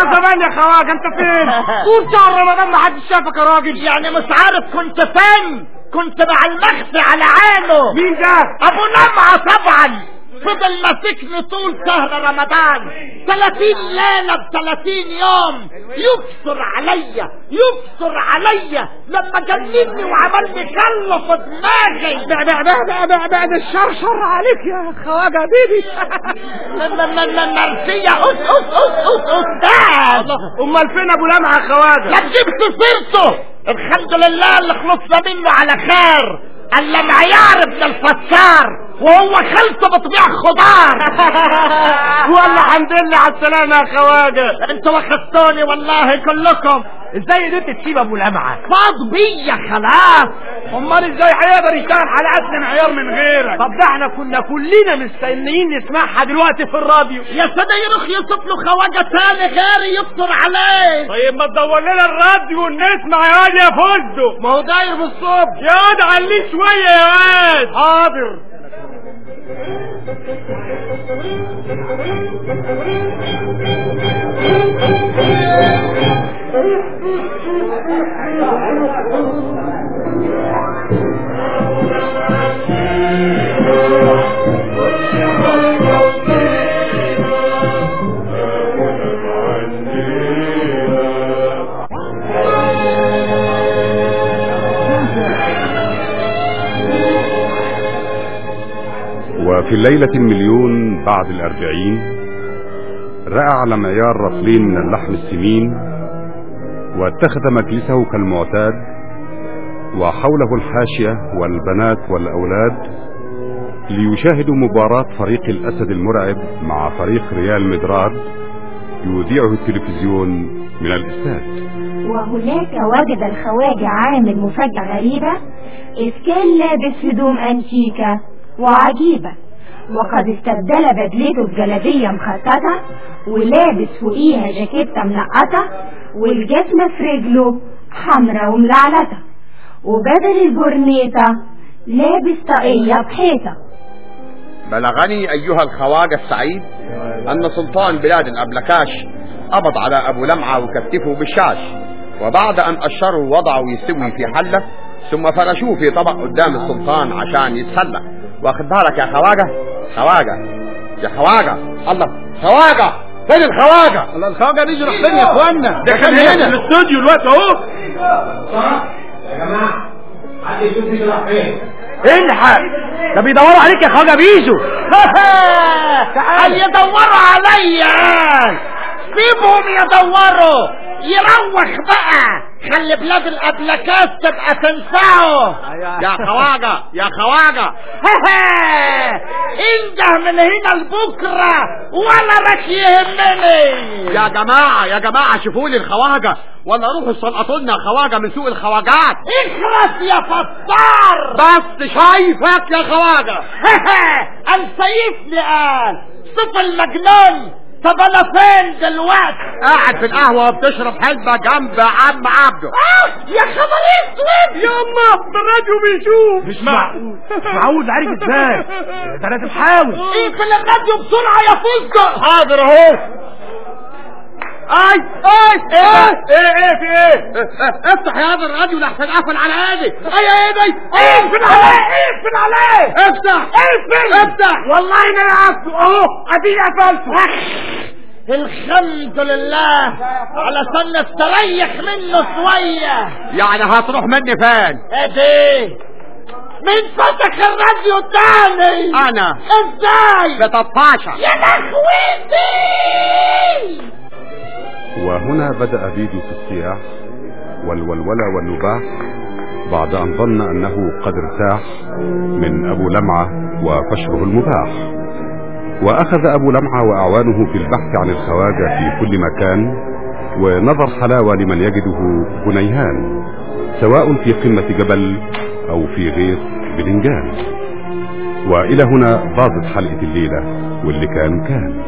انا زمان يا خواجه انت فين طول شهر رمضان ما حدش شافك يا راجل يعني مش عارف كنت فين كنت مع المخفي على عينه مين ده ابو لمعة طبعا فضل ماسكني طول شهر رمضان 30 ليلة ب 30 يوم يبصر عليا يبصر عليا لما جنني وعمل لي كله في دماغي ده ده ده ده ده ده ده الشر شر عليك يا خواجه بيبي مرسية أس أس أس أس أستاذ امال فين ابو لمعه يا خواجه لا جبت سيرته الحمد لله اللي خلصنا منه على خير الا معيار ابن الفسار وهو خلطه بطبيع خضار والله الحمد لله على السلامه يا خواجه انتوا واخدتوني والله كلكم ازاي قدرت تسيب ابو لمعه فاض بيا خلاص امال ازاي هيقدر يشتغل حلقات معيار من غيرك طب ده احنا كنا كلنا مستنيين نسمعها دلوقتي في الراديو يا سيدي يروح يصف له خواجه تاني غيري يبصر عليه طيب ما تدور لنا الراديو ونسمع يا واد يا فزدو ما هو داير بالصبح يا واد عليه شويه يا واد حاضر وفي الليلة المليون بعد الأربعين رأى على معيار رطلين من اللحم السمين واتخذ مجلسه كالمعتاد وحوله الحاشية والبنات والأولاد ليشاهدوا مباراة فريق الأسد المرعب مع فريق ريال مدراد يذيعه التلفزيون من الاستاد وهناك وجد الخواجة عامل مفاجأة غريبة إذ كان لابس هدوم أنتيكة وعجيبة وقد استبدل بدلته بجلابية مخططة ولابس فوقيها جاكيتة منقطة والجزمة في رجله حمرا وملعلطة وبدل البرنيطة لابس طاقية بحيطة بلغني أيها الخواجة السعيد أن سلطان بلاد الأبلكاش قبض على أبو لمعة وكتفه بالشاش وبعد أن أشروا وضعوا يستوي في حلة ثم فرشوه في طبق قدام السلطان عشان يتسلى واخد بالك يا خواجة خواجة يا خواجة الله خواجة فين الخواجة الله الخواجه بيجي راح فين يا اخوانا ده كان هنا. في الاستوديو دلوقتي اهو يا جماعة حد يشوف لي راح فين الحق ده بيدوروا عليك يا خواجه بيجو قال يدوروا عليا سيبهم يدوروا يروح بقى خلي بلاد الابلكات تبقى تنفعه يا خواجة يا خواجة انده من هنا لبكره ولا رك يهمني يا جماعة يا جماعة شوفوا لي الخواجة ولا روحوا سلقطوا لنا خواجة من سوق الخواجات اخلص يا فطار بس شايفك يا خواجة قال سيفني قال صف المجنون طب انا فين دلوقتي قاعد في القهوة وبتشرب حلبة جنب عم عبده آه يا خبر اسود يما ده الراديو بيشوف مش معقول مش معقول ده عارف ازاي ده لازم حاول اقفل الراديو بسرعه يا فزة حاضر اهو اي اي ايه ايه ايه في ايه افتح يا هذا الراديو لحسن قفل على هادي اي ايه دي اقفل عليه اقفل عليه افتح اقفل افتح والله ما انا عارفه اهو اديني قفلته الحمد لله علشان نستريح منه شويه يعني هتروح مني فين ادي مين فتح الراديو تاني انا ازاي بتطاشة يا لهوتي وهنا بدأ بيدو في الصياح والولولة والنباح بعد أن ظن أنه قد ارتاح من أبو لمعة وفشره المباح وأخذ أبو لمعة وأعوانه في البحث عن الخواجة في كل مكان ونظر حلاوة لمن يجده بنيهان سواء في قمة جبل أو في غيط بلنجان وإلى هنا باظت حلقة الليلة واللي كان كان